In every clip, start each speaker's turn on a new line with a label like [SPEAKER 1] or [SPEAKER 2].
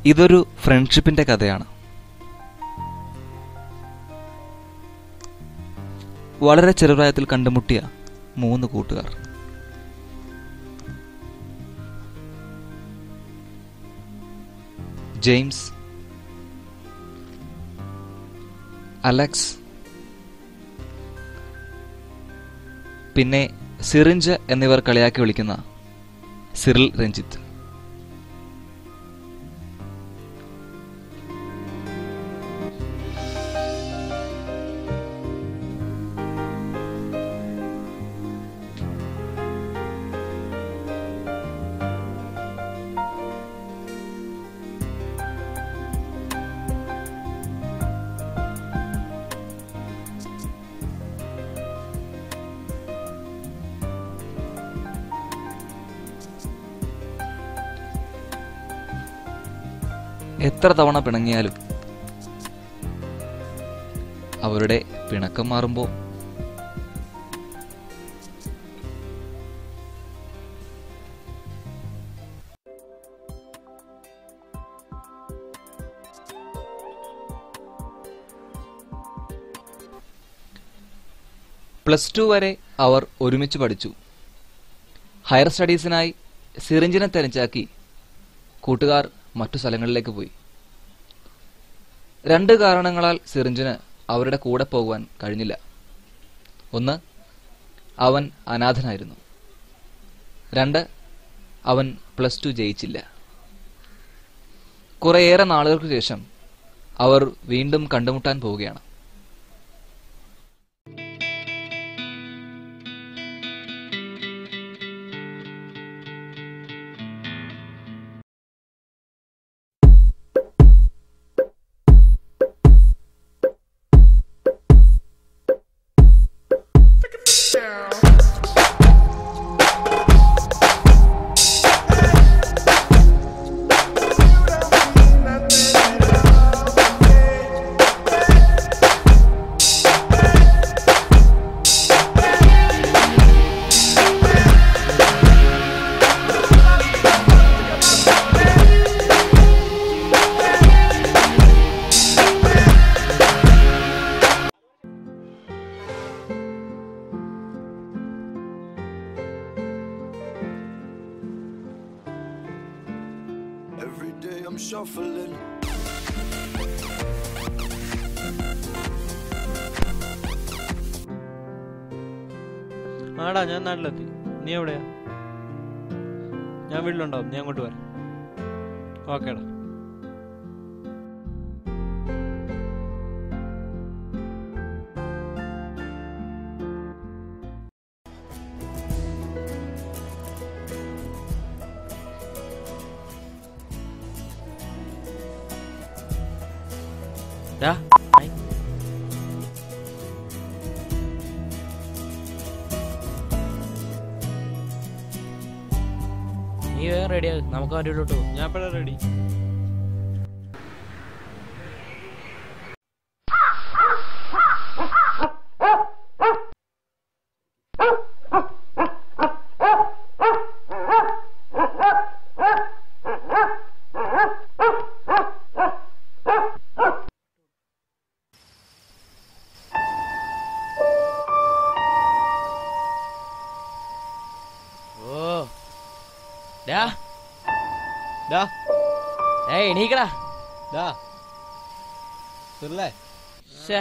[SPEAKER 1] ഇതൊരു ഫ്രണ്ട്ഷിപ്പിന്റെ കഥയാണ് വളരെ ചെറുപ്രായത്തിൽ കണ്ടുമുട്ടിയ മൂന്ന് കൂട്ടുകാർ ജെയിംസ് അലക്സ് പിന്നെ സിറിഞ്ച് എന്നിവർ കളിയാക്കി വിളിക്കുന്ന സിറിൽ രഞ്ജിത്ത് എത്ര തവണ പിണങ്ങിയാലും അവരുടെ പിണക്കം മാറുമ്പോൾ പ്ലസ് ടു വരെ അവർ ഒരുമിച്ച് പഠിച്ചു ഹയർ സ്റ്റഡീസിനായി സിറിഞ്ചിനെ തെരഞ്ഞാക്കി കൂട്ടുകാർ മറ്റു സ്ഥലങ്ങളിലേക്ക് പോയി രണ്ട് കാരണങ്ങളാൽ സിറിഞ്ചിന് അവരുടെ കൂടെ പോകുവാൻ കഴിഞ്ഞില്ല ഒന്ന് അവൻ അനാഥനായിരുന്നു രണ്ട് അവൻ പ്ലസ് ടു ജയിച്ചില്ല കുറേയേറെ നാളുകൾക്ക് ശേഷം അവർ വീണ്ടും കണ്ടുമുട്ടാൻ പോവുകയാണ്
[SPEAKER 2] Every day I'm shuffling.
[SPEAKER 3] ആടാ ഞാൻ നാട്ടിലെത്തി നീ എവിടെയാ ഞാൻ വീട്ടിലുണ്ടാവും നീ അങ്ങോട്ട് വരാം ഓക്കേടാ ഡാ ഹായ്.
[SPEAKER 4] നീ വേഗം റെഡിയാകും നമുക്ക് വണ്ടിയിലോട്ട് പോകും
[SPEAKER 3] ഞാൻ എപ്പോഴാ റെഡി
[SPEAKER 4] ഓ ഡാ
[SPEAKER 3] ഡാ
[SPEAKER 4] ഏയ് എണീക്കടാ
[SPEAKER 3] ഡാ സുല്ലേ
[SPEAKER 4] ശ്ശേ.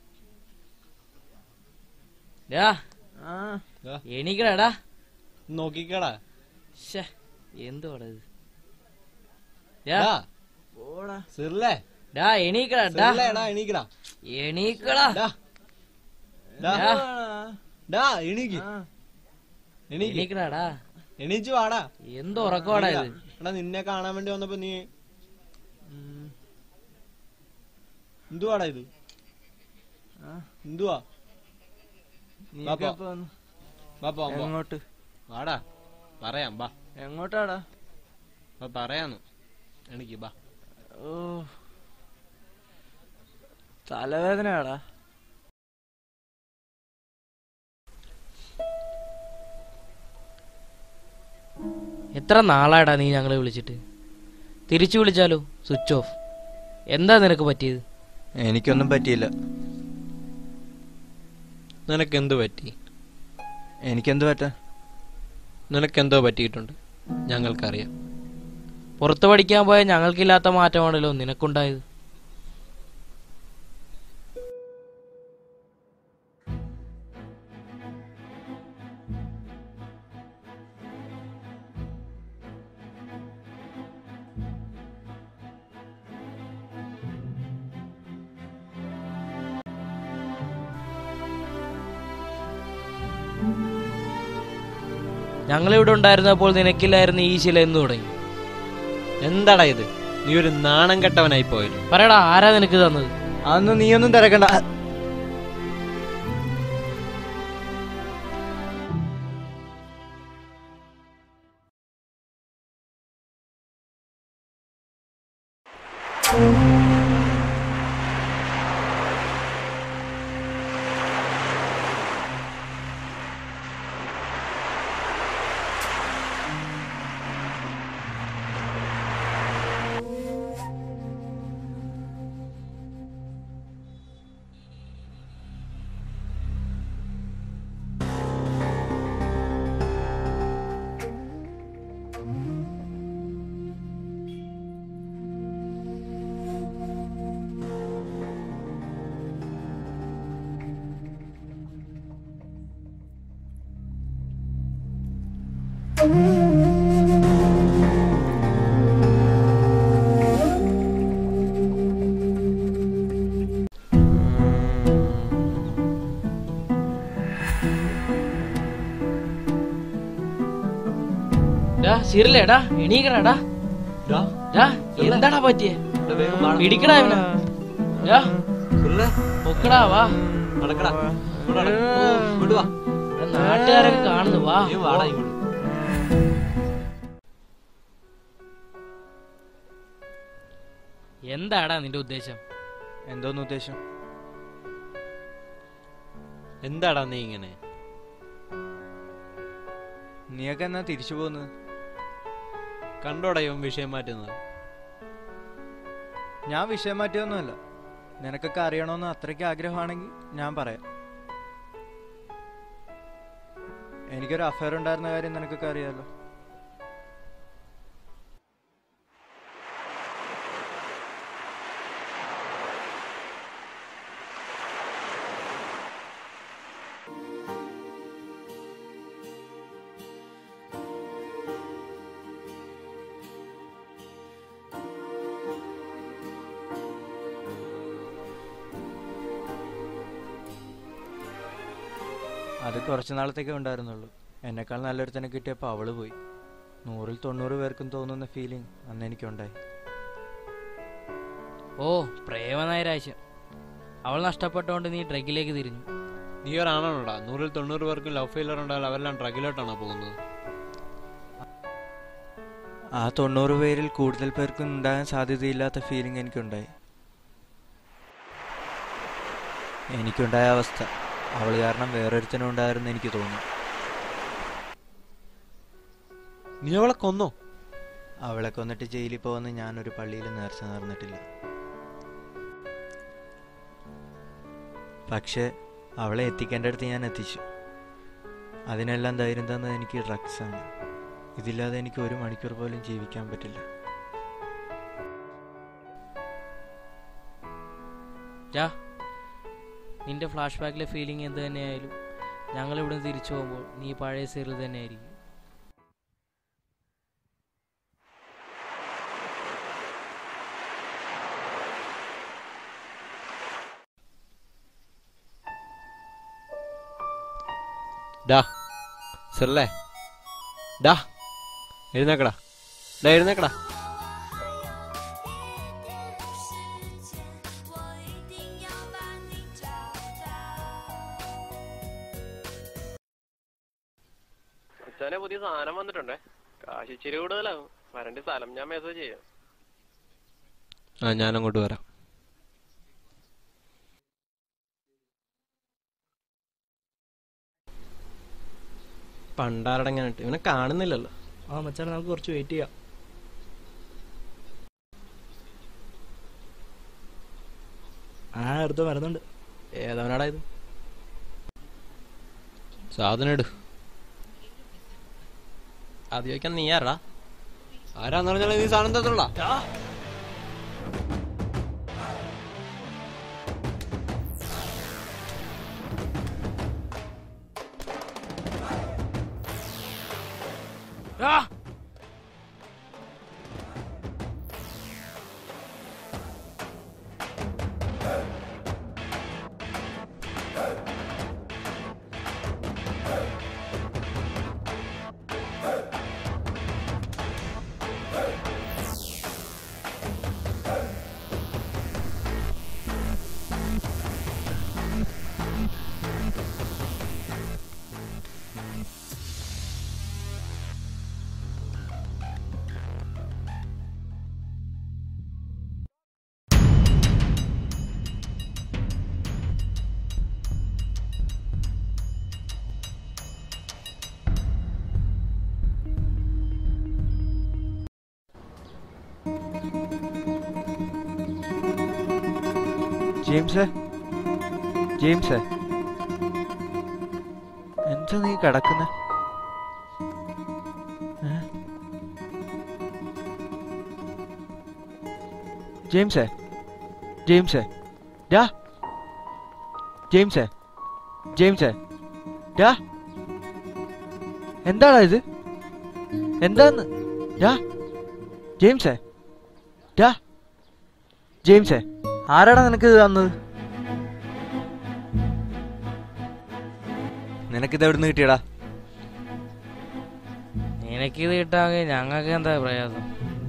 [SPEAKER 4] ഡാ
[SPEAKER 3] ഡാ
[SPEAKER 4] എണീക്കടാ ഡാ
[SPEAKER 3] നോക്കിക്കടാ
[SPEAKER 4] ശ്ശേ എന്തുവാടാ ഇത്
[SPEAKER 3] ഡാ
[SPEAKER 4] ഡാ
[SPEAKER 3] സിർലേ
[SPEAKER 4] ഡാ എണീക്കടാ ഡാ
[SPEAKER 3] സിർലേ ഡാ എണീക്കടാ
[SPEAKER 4] എണീക്കടാ
[SPEAKER 3] ഡാ ഡാ
[SPEAKER 4] ഡാ.
[SPEAKER 3] ഡാ എണീക്ക് എണീക്ക്
[SPEAKER 4] എണീക്കടാ ഡാ
[SPEAKER 3] എണീച്ചു വാടാ
[SPEAKER 4] എന്ത് ഉറക്കമാടാ ഇത്
[SPEAKER 3] എടാ നിന്നെ കാണാൻ വേണ്ടി വന്നപ്പോ നീ ഉം. എന്തുവാടാ ഇത് എന്തുവാ വാ പോ. വാ പോ, പോ.
[SPEAKER 5] എങ്ങോട്ട്
[SPEAKER 3] വാടാ പറയാം ബാ
[SPEAKER 5] എങ്ങോട്ടാടാ
[SPEAKER 3] ബാ പറയാന്ന് എനിക്ക് ബാ
[SPEAKER 5] ഓ തലവേദനയാടാ
[SPEAKER 4] എത്ര നാളായടാ നീ ഞങ്ങളെ വിളിച്ചിട്ട് തിരിച്ചു വിളിച്ചാലോ സ്വിച്ച് ഓഫ് എന്താ നിനക്ക് പറ്റിയത്
[SPEAKER 5] എനിക്കൊന്നും പറ്റിയില്ല
[SPEAKER 3] നിനക്കെന്ത് പറ്റി
[SPEAKER 5] എനിക്കെന്ത് പറ്റാൻ
[SPEAKER 3] നിനക്കെന്തോ പറ്റിയിട്ടുണ്ട് ഞങ്ങൾക്കറിയാം
[SPEAKER 4] പുറത്ത് പഠിക്കാൻ പോയ ഞങ്ങൾക്കില്ലാത്ത മാറ്റമാണല്ലോ നിനക്കുണ്ടായത് ഞങ്ങളിവിടെ ഉണ്ടായിരുന്നപ്പോൾ നിനക്കില്ലായിരുന്ന ഈ ശില എന്ന് തുടങ്ങി
[SPEAKER 3] എന്താടാ ഇത് നീ ഒരു നാണം കെട്ടവനായി പോയല്ലോ
[SPEAKER 4] പറയടാ ആരാ നിനക്ക് തന്നത്
[SPEAKER 5] അതൊന്നും നീയൊന്നും തിരക്കണ്ട
[SPEAKER 4] ഡാ ശിറിലേടാ എണീക്കടാ ഡാ എന്താടാ പറ്റിയേ പിടിക്കടാ ഇവനെ ഡാ പൊക്കടാ വാ
[SPEAKER 3] നടക്കടാ
[SPEAKER 4] ഇവിടെ നാട്ടുകാരൊക്കെ കാണുന്നു വാ എന്താടാ നിന്റെ ഉദ്ദേശം
[SPEAKER 5] എന്തോന്ന് ഉദ്ദേശം
[SPEAKER 3] എന്താടാ നീ ഇങ്ങനെ
[SPEAKER 5] നീയൊക്കെ എന്നാ തിരിച്ചു പോകുന്നത്
[SPEAKER 3] കണ്ടോടാ ഇവൻ വിഷയം മാറ്റുന്നത്
[SPEAKER 5] ഞാൻ വിഷയം മാറ്റിയൊന്നുമല്ല നിനക്കൊക്കെ അറിയണമെന്ന് അത്രയ്ക്ക് ആഗ്രഹമാണെങ്കിൽ ഞാൻ പറയാം എനിക്കൊരു അഫയർ ഉണ്ടായിരുന്ന കാര്യം നിനക്കൊക്കെ അറിയാലോ അത് കുറച്ച് നാളത്തേക്കേ ഉണ്ടായിരുന്നുള്ളൂ എന്നെക്കാൾ നല്ലൊരുത്തനെ കിട്ടിയപ്പോൾ അവള് പോയി നൂറിൽ തൊണ്ണൂറ് പേർക്കും തോന്നുന്ന ഫീലിംഗ് അന്ന് എനിക്കുണ്ടായി
[SPEAKER 4] ഓ പ്രേമനൈരാശ്യം അവൾ നഷ്ടപ്പെട്ടോണ്ട് നീ ഡ്രഗിലേക്ക് തിരിഞ്ഞു
[SPEAKER 3] നീ ഒരാണോടാ നൂറിൽ തൊണ്ണൂറ് പേർക്കും ലവ് ഫെയിലർ ഉണ്ടായാൽ അവരെല്ലാം ഡ്രഗിലോട്ടാണോ പോകുന്നത്
[SPEAKER 5] ആ തൊണ്ണൂറ് പേരിൽ കൂടുതൽ പേർക്കും ഉണ്ടാകാൻ സാധ്യതയില്ലാത്ത ഫീലിംഗ് എനിക്കുണ്ടായി എനിക്കുണ്ടായ അവസ്ഥ അവൾ കാരണം വേറൊരുത്തനും ഉണ്ടായിരുന്നു എനിക്ക് തോന്നി
[SPEAKER 3] നീ അവളെ കൊന്നോ
[SPEAKER 5] അവളെ കൊന്നിട്ട് ജയിലിൽ പോകുന്ന ഞാനൊരു പള്ളിയിൽ നേർച്ച നേർന്നിട്ടില്ല പക്ഷേ അവളെ എത്തിക്കേണ്ട അടുത്ത് ഞാൻ എത്തിച്ചു അതിനെല്ലാം ധൈര്യം തന്നത് എനിക്ക് ഡ്രഗ്സാണ് ഇതില്ലാതെ എനിക്ക് ഒരു മണിക്കൂർ പോലും ജീവിക്കാൻ പറ്റില്ല
[SPEAKER 4] രാ നിന്റെ ഫ്ലാഷ് ബാക്കിലെ ഫീലിംഗ് എന്ത് തന്നെയായാലും ഞങ്ങൾ ഇവിടെ തിരിച്ചു പോകുമ്പോൾ നീ പഴയ സീറിൽ തന്നെ ആയിരിക്കും
[SPEAKER 3] ഡാ സെറിലേ ഡാ എഴുന്നേക്കടാ ഡാ എഴുന്നേക്കടാ
[SPEAKER 6] അച്ഛനെ പുതിയ സാധനം വന്നിട്ടുണ്ടേ കാശ് ഇച്ചിരി കൂടുതലാവും വരണ്ട സ്ഥലം ഞാൻ മെസ്സേജ് ചെയ്യാം
[SPEAKER 3] ആ ഞാൻ അങ്ങോട്ട് വരാം പണ്ടാരടങ്ങാനിട്ട് ഇവനെ കാണുന്നില്ലല്ലോ
[SPEAKER 7] ആ മച്ചാനെ നമുക്ക് കുറച്ച് വെയിറ്റ് ചെയ്യാം ആ എടുത്ത് വരുന്നുണ്ട്
[SPEAKER 6] ഏതവനാടാ ഇത്
[SPEAKER 3] സാധനം ഇട്
[SPEAKER 6] അത് ചോദിക്കാൻ നീ ആരടാ
[SPEAKER 3] ആരാന്ന് പറഞ്ഞാൽ നീ സാധനം തന്നോളാ
[SPEAKER 5] ജെയിംസേ ജെയിംസേ എന്താ നീ കിടക്കുന്നെ ഏ? ജെയിംസേ ജെയിംസേ ഡാ ജെയിംസേ ജെയിംസേ ഡാ എന്താടാ ഇത് എന്താന്ന് ഡാ ജെയിംസേ ഡാ ജെയിംസേ ആരാടാ നിനക്ക് ഇത് തന്നത് നിനക്കിത് എവിടുന്ന് കിട്ടിയടാ
[SPEAKER 4] നിനക്കിത് കിട്ടാമെങ്കിൽ ഞങ്ങൾക്ക് എന്താ പ്രയാസം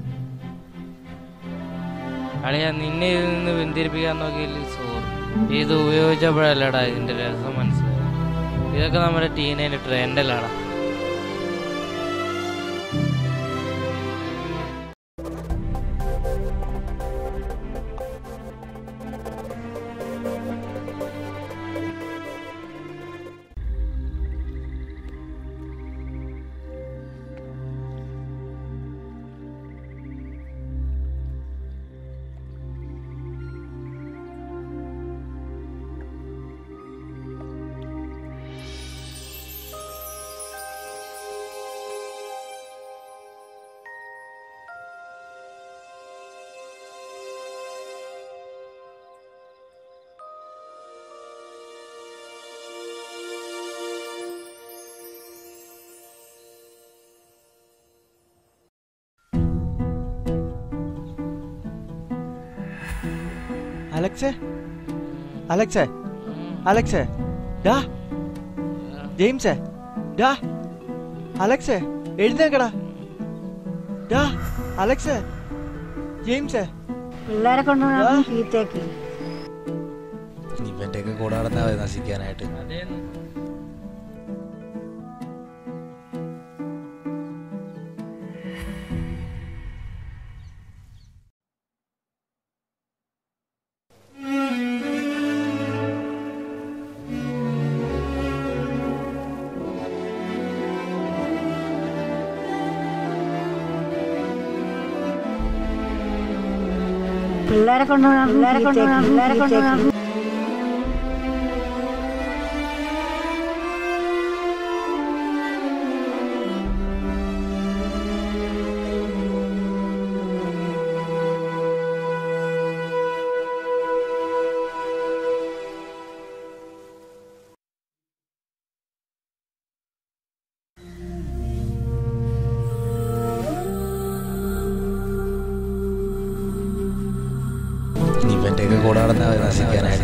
[SPEAKER 4] അളിയ നിന്നെ ഇതിൽ നിന്ന് പിന്തിരിപ്പിക്കാൻ നോക്കിയില്ല സോറി ഇത് ഉപയോഗിച്ചപ്പോഴല്ലടാ ഇതിന്റെ രസം മനസ്സിലായി ഇതൊക്കെ നമ്മുടെ ടീനേജ് ട്രെൻഡല്ലാടാ
[SPEAKER 5] അലക്സേ അലക്സേ അലക്സേ ഡാ ജെയിംസേ ഡാ അലക്സേ എഴുന്നേക്കടാ ഡാ അലക്സേ ജെയിംസേ
[SPEAKER 8] പിള്ളേരെ കൊണ്ടുവന്ന് ചീത്തയാക്കി
[SPEAKER 7] ഇവന്റെയൊക്കെ കൂടെ നടന്നാ മതി നശിക്കാനായിട്ട്
[SPEAKER 8] പിള്ളേരെ കൊണ്ടുവന്ന് പിള്ളേരെ കൊണ്ടുവന്ന് പിള്ളേരെ കൊണ്ടുവന്ന്
[SPEAKER 7] ഇവന്റെയൊക്കെ കൂടെ നടന്നാ മതി നശിക്കാനായിട്ട്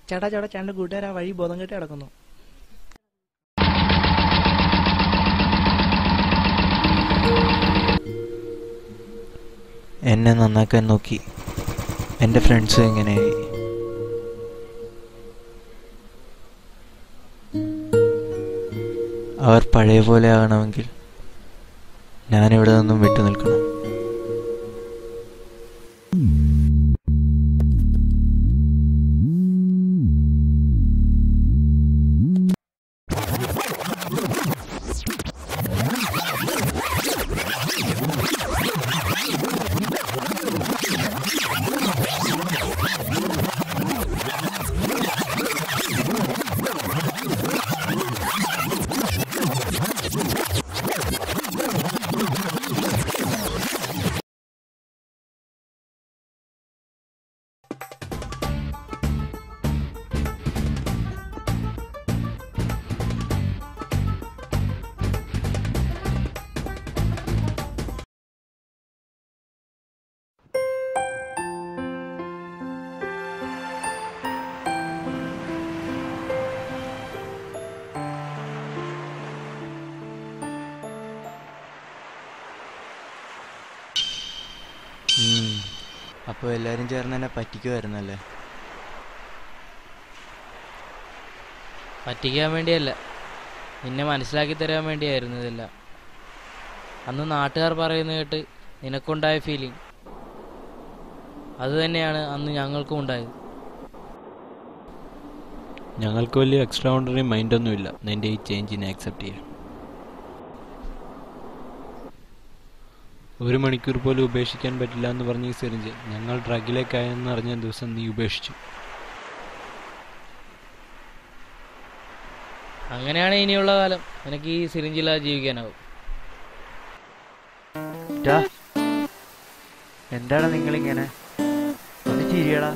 [SPEAKER 7] ചേട്ടാ ചേട്ടാ ചേട്ടൻ്റെ കൂട്ടുകാർ ആ വഴി ബോധം കെട്ടി കിടക്കുന്നു
[SPEAKER 5] എന്നെ നന്നാക്കാൻ നോക്കി എൻ്റെ ഫ്രണ്ട്സ് ഇങ്ങനെയായി അവർ പഴയ പോലെ ആകണമെങ്കിൽ ഞാനിവിടെ നിന്നും വിട്ടു നിൽക്കണം അപ്പോൾ എല്ലാവരും ചേർന്ന് എന്നെ പറ്റിക്കുമായിരുന്നല്ലേ
[SPEAKER 4] പറ്റിക്കാൻ വേണ്ടിയല്ല നിന്നെ മനസ്സിലാക്കി തരാൻ വേണ്ടിയായിരുന്നു ഇതെല്ലാം അന്ന് നാട്ടുകാർ പറയുന്ന കേട്ട് നിനക്കുണ്ടായ ഫീലിംഗ് അത് തന്നെയാണ് അന്ന് ഞങ്ങൾക്കും ഉണ്ടായത്
[SPEAKER 3] ഞങ്ങൾക്ക് വലിയ എക്സ്ട്രാ ഓർഡിനറി മൈൻഡൊന്നുമില്ല നിന്റെ ഈ ചേഞ്ചിനെ ആക്സെപ്റ്റ് ചെയ്യാൻ ഒരു മണിക്കൂർ പോലും ഉപേക്ഷിക്കാൻ പറ്റില്ല എന്ന് പറഞ്ഞ ഈ സിറിഞ്ച് ഞങ്ങൾ ഡ്രഗിലേക്കായെന്ന് അറിഞ്ഞ ദിവസം നീ ഉപേക്ഷിച്ചു
[SPEAKER 4] അങ്ങനെയാണ് ഇനിയുള്ള കാലം എനിക്ക് ഈ സിറിഞ്ചില്ലാതെ ജീവിക്കാനാവും
[SPEAKER 5] ടാ, എന്താണ് നിങ്ങളിങ്ങനെ ഒന്ന് ചിരിയടാ